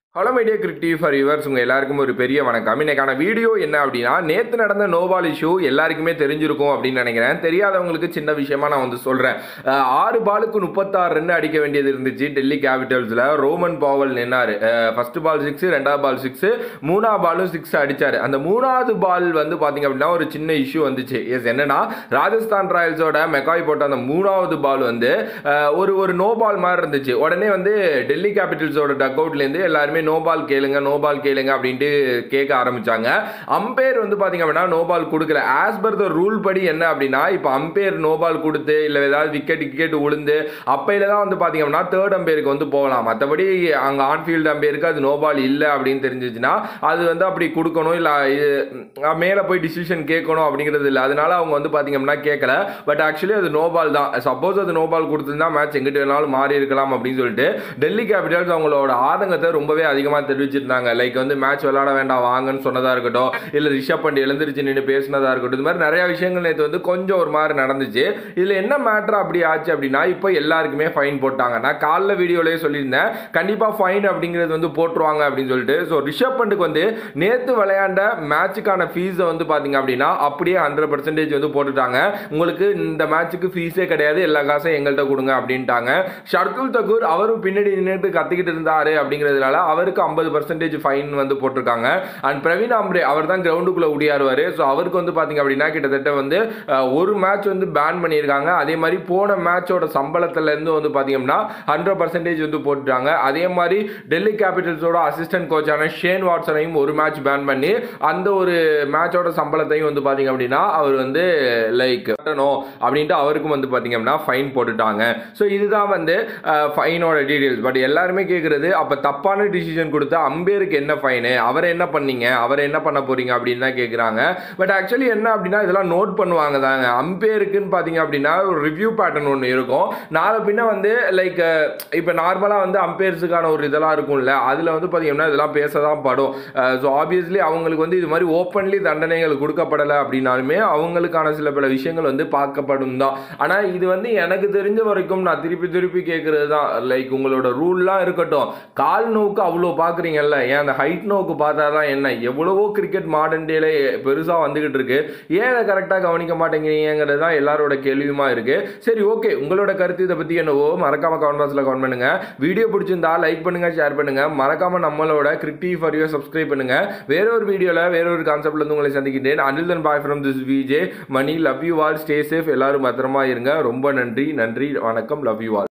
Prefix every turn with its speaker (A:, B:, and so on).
A: hello media creative for yours உங்கள் எல்லாருக்கும் ஒரு பெரிய வணக்கம் இன்னைக்கான வீடியோ என்ன அப்படின்னா நேற்று நடந்த நோபால் இஷ்யூ எல்லாருக்குமே தெரிஞ்சிருக்கும் அப்படின்னு நினைக்கிறேன் தெரியாதவங்களுக்கு சின்ன விஷயமா நான் வந்து சொல்கிறேன் ஆறு பாலுக்கு முப்பத்தாறு ரன் அடிக்க வேண்டியது இருந்துச்சு டெல்லி கேபிட்டல்ஸில் ரோமன் பாவல் நின்னாரு ஃபர்ஸ்ட் பால் சிக்ஸ் ரெண்டாவது பால் சிக்ஸ் மூணாவது பாலும் சிக்ஸ் அடிச்சாரு அந்த மூணாவது பால் வந்து பார்த்தீங்க அப்படின்னா ஒரு சின்ன இஷ்யூ வந்துச்சு எஸ் என்னன்னா ராஜஸ்தான் ராயல்ஸோட மெக்காய் போட்ட அந்த மூணாவது பால் வந்து அஹ், ஒரு ஒரு நோ பால் மாதிரி இருந்துச்சு உடனே வந்து டெல்லி கேபிட்டல்ஸோட டக் அவுட்லேருந்து எல்லாருமே நோ பால் கேளுங்க நோ பால் கேளுங்க அப்படின்ட்டு கேட்க ஆரம்பிச்சாங்க அம்பையர் வந்து பார்த்தீங்க அப்படின்னா நோ பால் கொடுக்கல ஆஸ் பர் த ரூல் படி என்ன அப்படின்னா இப்போ அம்பையர் நோ பால் கொடுத்து இல்லை ஏதாவது விக்கெட் விக்கெட் விழுந்து அப்பையில தான் வந்து பார்த்தீங்க அப்படின்னா தேர்ட் அம்பையருக்கு வந்து போகலாம் மற்றபடி அங்கே ஆன்ஃபீல்டு அம்பையருக்கு அது நோ பால் இல்லை அப்படின்னு தெரிஞ்சிச்சுன்னா அது வந்து அப்படி கொடுக்கணும் இல்லை இது மேலே போய் டிசிஷன் கேட்கணும் அப்படிங்கிறது இல்லை அதனால அவங்க வந்து பார்த்தீங்க அப்படின்னா கேட்கல பட் ஆக்சுவலி அது நோ பால் தான் சப்போஸ் அது நோ பால் கொடுத்துருந்தா மேட்ச் எங்கிட்ட வேணாலும் மாறி இருக்கலாம் அப்படின்னு சொல்லிட்டு டெல்லி கேபிட்டல்ஸ் அவங்களோட ஆதங்கத்தை ரொம்பவே அதிகமாக தெரிவிச்சிருந்தாங்க லைக் வந்து மேட்ச் விளையாட வேண்டாம் வாங்கன்னு சொன்னதா இருக்கட்டும் இல்லை ரிஷப் பண்ட் எழுந்திருச்சு நின்று பேசினதா இருக்கட்டும் இது மாதிரி நிறைய விஷயங்கள் நேற்று வந்து கொஞ்சம் ஒரு மாதிரி நடந்துச்சு இதில் என்ன மேட்ரு அப்படி ஆச்சு அப்படின்னா இப்போ எல்லாருக்குமே ஃபைன் போட்டாங்க நான் காலைல வீடியோலேயே சொல்லியிருந்தேன் கண்டிப்பாக ஃபைன் அப்படிங்கிறது வந்து போட்டுருவாங்க அப்படின்னு சொல்லிட்டு ஸோ ரிஷப் பண்ட்டுக்கு வந்து நேற்று விளையாண்ட மேட்சுக்கான ஃபீஸை வந்து பார்த்தீங்க அப்படின்னா அப்படியே ஹண்ட்ரட் பர்சன்டேஜ் வந்து போட்டுட்டாங்க உங்களுக்கு இந்த மேட்ச்சுக்கு ஃபீஸே கிடையாது எல்லா காசும் எங்கள்கிட்ட கொடுங்க அப்படின்ட்டாங்க ஷர்துல் தகூர் அவரும் பின்னாடி நின்றுட்டு கத்திக்கிட்டு இருந்தாரு அப்படிங்கிறதுனால அவருக்கு ஐம்பது பர்சன்டேஜ் ஃபைன் வந்து போட்டிருக்காங்க அண்ட் பிரவீன் ஆம்ரே அவர் தான் கிரவுண்டுக்குள்ளே ஓடியாருவார் ஸோ அவருக்கு வந்து பார்த்தீங்க அப்படின்னா கிட்டத்தட்ட வந்து அஹ், ஒரு மேட்ச் வந்து பேன் பண்ணியிருக்காங்க அதே மாதிரி போன மேட்சோட சம்பளத்துலேருந்து வந்து பார்த்தீங்கன்னா ஹண்ட்ரட் பர்சன்டேஜ் வந்து போட்டுட்டாங்க அதே மாதிரி டெல்லி கேபிட்டல்ஸோட அசிஸ்டன்ட் கோச்சான ஷேன் வாட்சனையும் ஒரு மேட்ச் பேன் பண்ணி அந்த ஒரு மேட்சோட சம்பளத்தையும் வந்து பார்த்தீங்க அப்படின்னா அவர் வந்து லைக் கட்டணும் அப்படின்ட்டு அவருக்கும் வந்து பார்த்தீங்க அப்படின்னா ஃபைன் போட்டுட்டாங்க ஸோ இதுதான் வந்து ஃபைனோட டீடைல்ஸ் பட் எல்லாருமே கேட்குறது அப்போ தப்பான டிசிஷன் கொடுத்த அம்பேருக்கு என்ன ஃபைனு அவரை என்ன பண்ணீங்க அவரை என்ன பண்ண போறீங்க அப்படின்னு தான் கேட்குறாங்க பட் ஆக்சுவலி என்ன அப்படின்னா இதெல்லாம் நோட் பண்ணுவாங்க தாங்க அம்பேருக்குன்னு பார்த்தீங்க அப்படின்னா ஒரு ரிவ்யூ பேட்டர்ன் ஒன்று இருக்கும் நாளை பின்ன வந்து லைக் இப்போ நார்மலாக வந்து அம்பேர்ஸுக்கான ஒரு இதெல்லாம் இருக்கும்ல அதில் வந்து பார்த்தீங்கன்னா இதெல்லாம் பேச தான் படும் ஸோ ஆப்வியஸ்லி அவங்களுக்கு வந்து இது மாதிரி ஓப்பன்லி தண்டனைகள் கொடுக்கப்படலை அப்படின்னாலுமே அவங்களுக்கான சில பல விஷயங்கள் வந்து பார்க்கப்படும் தான் ஆனால் இது வந்து எனக்கு தெரிஞ்ச வரைக்கும் நான் திருப்பி திருப்பி கேட்குறது தான் லைக் உங்களோட ரூல்லாம் இருக்கட்டும் கால் நோக்கு அவ்வளோ பார்க்குறீங்கல்ல ஏன் அந்த ஹைட் நோக்கு பார்த்தா தான் என்ன எவ்வளவோ கிரிக்கெட் மாடர்ன் டேல பெருசாக வந்துகிட்டு இருக்கு ஏன் அதை கரெக்டாக கவனிக்க மாட்டேங்கிறீங்கிறது தான் எல்லாரோட கேள்வியுமா இருக்கு சரி ஓகே உங்களோட கருத்து இதை பற்றி என்னவோ மறக்காம கமெண்ட் பாக்ஸில் கமெண்ட் பண்ணுங்க வீடியோ பிடிச்சிருந்தா லைக் பண்ணுங்க ஷேர் பண்ணுங்க மறக்காம நம்மளோட கிரிக்டி ஃபார் யூ சப்ஸ்கிரைப் பண்ணுங்க வேற ஒரு வீடியோவில் வேற ஒரு கான்செப்ட்ல இருந்து உங்களை சந்திக்கின்றேன் அனில் தன் பாய் from this VJ Mani love you all stay safe எல்லாரும் பத்திரமா இருங்க ரொம்ப நன்றி நன்றி வணக்கம் லவ் யூ ஆல்